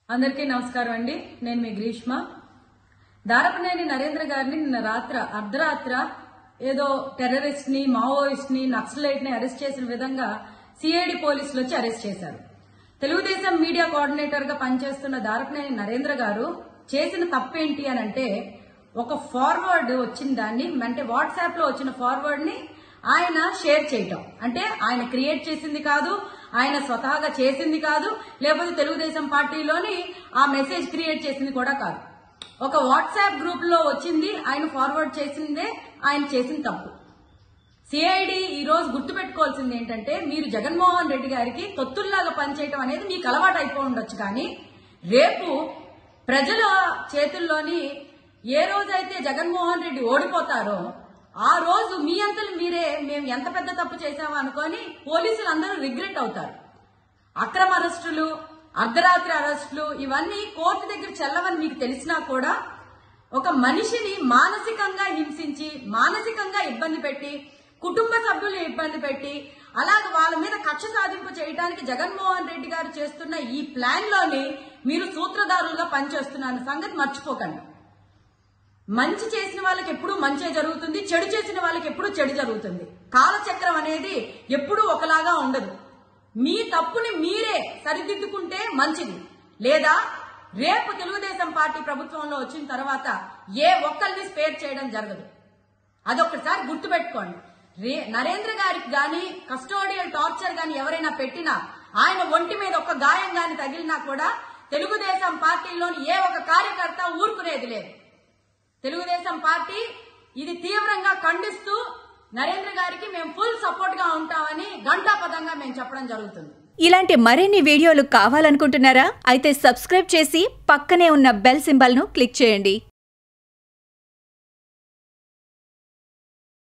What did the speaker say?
అందరికీ నమస్కారం అండి నేను మీ గ్రీష్మ దారపనేని నరేంద్ర గారిని నిన్న రాత్ర అర్ధరాత్ర ఏదో టెర్రరిస్ట్ ని మావోయిస్ట్ ని నక్సలైట్ ని అరెస్ట్ చేసిన విధంగా సిఐడి పోలీసులు వచ్చి అరెస్ట్ చేశారు తెలుగుదేశం మీడియా కోఆర్డినేటర్ గా పనిచేస్తున్న దారపనేని నరేంద్ర గారు చేసిన తప్పేంటి అని అంటే ఒక ఫార్వర్డ్ వచ్చిన దాన్ని అంటే వాట్సాప్ లో వచ్చిన ఫార్వర్డ్ ని ఆయన షేర్ చేయటం అంటే ఆయన క్రియేట్ చేసింది కాదు ఆయన స్వతహాగా చేసింది కాదు లేకపోతే తెలుగుదేశం పార్టీలోని ఆ మెసేజ్ క్రియేట్ చేసింది కూడా కాదు ఒక వాట్సాప్ గ్రూప్ లో వచ్చింది ఆయన ఫార్వర్డ్ చేసిందే ఆయన చేసిన తప్పు సిఐడి ఈ రోజు గుర్తుపెట్టుకోవాల్సింది ఏంటంటే మీరు జగన్మోహన్ రెడ్డి గారికి తొత్తుల్లాగా పనిచేయటం అనేది మీకు అలవాటు అయిపోయి ఉండొచ్చు కానీ రేపు ప్రజల చేతుల్లోని ఏ రోజైతే జగన్మోహన్ రెడ్డి ఓడిపోతారో ఆ రోజు మీ అంతలు మీరే మేము ఎంత పెద్ద తప్పు చేశామో అనుకొని పోలీసులు అందరూ రిగ్రెట్ అవుతారు అక్రమ అరెస్టులు అర్ధరాత్రి అరెస్టులు ఇవన్నీ కోర్టు దగ్గర చెల్లవని మీకు తెలిసినా కూడా ఒక మనిషిని మానసికంగా హింసించి మానసికంగా ఇబ్బంది పెట్టి కుటుంబ సభ్యులు ఇబ్బంది పెట్టి అలాగే వాళ్ళ మీద కక్ష సాధింపు చేయడానికి జగన్మోహన్ రెడ్డి గారు చేస్తున్న ఈ ప్లాన్ లోని మీరు సూత్రధారులుగా పనిచేస్తున్న సంగతి మర్చిపోకండి మంచి చేసిన వాళ్ళకి ఎప్పుడూ మంచే జరుగుతుంది చెడు చేసిన వాళ్ళకి ఎప్పుడూ చెడు జరుగుతుంది కాలచక్రం అనేది ఎప్పుడూ ఒకలాగా ఉండదు మీ తప్పుని మీరే సరిదిద్దుకుంటే మంచిది లేదా రేపు తెలుగుదేశం పార్టీ ప్రభుత్వంలో వచ్చిన తర్వాత ఏ ఒక్కరిని స్పేర్ చేయడం జరగదు అదొకసారి గుర్తుపెట్టుకోండి రే నరేంద్ర గారికి గాని కస్టోడియల్ టార్చర్ గాని ఎవరైనా పెట్టినా ఆయన ఒంటి మీద ఒక గాయం గాని తగిలినా కూడా తెలుగుదేశం పార్టీలోని ఏ ఒక కార్యకర్త ఊరుకునేది లేదు తెలుగుదేశం పార్టీ ఇది తీవ్రంగా ఖండిస్తూ నరేంద్ర గారికి మేము ఫుల్ సపోర్ట్ గా ఉంటామని గంటాపదంగా మేము చెప్పడం జరుగుతుంది ఇలాంటి మరిన్ని వీడియోలు కావాలనుకుంటున్నారా అయితే సబ్స్క్రైబ్ చేసి పక్కనే ఉన్న బెల్ సింబల్ను క్లిక్ చేయండి